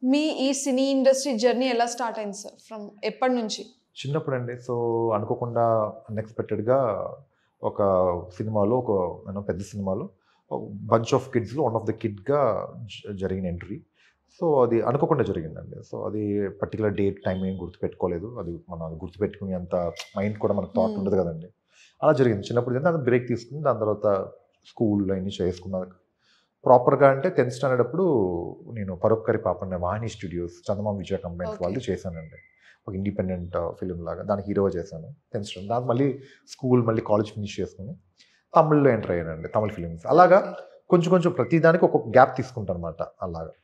మీ ఈ cine industry journey ఎలా start అయింది సార్ ఫ్రమ్ ఎప్పటి నుంచి చిన్నప్పుడు అండి సో అనుకోకుండా అన్ఎక్స్పెక్టెడ్గా ఒక సినిమాలో ఒక you know, పెద్ద సినిమాలో బంచ్ ఆఫ్ కిడ్స్లో వన్ ఆఫ్ ద కిడ్గా జరిగిన ఎంట్రీ సో అది అనుకోకుండా జరిగిందండి సో అది పర్టికులర్ డేట్ టైం ఏం గుర్తుపెట్టుకోలేదు అది మనం అది గుర్తుపెట్టుకునే అంత మైండ్ కూడా మనకు థాట్ Hmm. ఉండదు కదండి అలా జరిగింది చిన్నప్పుడు జరిగింది అది బ్రేక్ తీసుకుని దాని తర్వాత స్కూల్లో అన్ని చేసుకున్నాక ప్రాపర్గా అంటే టెన్త్ స్టాండర్డ్ అప్పుడు నేను Paropakari Papanna Vani studios Chandamama Vijaya companies Okay. వాళ్ళు చేశానండి ఒక ఇండిపెండెంట్ ఫిలిం లాగా దానికి హీరోగా చేశాను టెన్త్ స్టాండర్డ్ దాని మళ్ళీ స్కూల్ మళ్ళీ కాలేజ్ ఫినిష్ చేసుకుని తమిళ్లో ఎంటర్ అయ్యానండి తమిళ ఫిలిమ్స్ అలాగా కొంచెం కొంచెం ప్రతి దానికి ఒక గ్యాప్ తీసుకుంటాను అనమాట అలాగా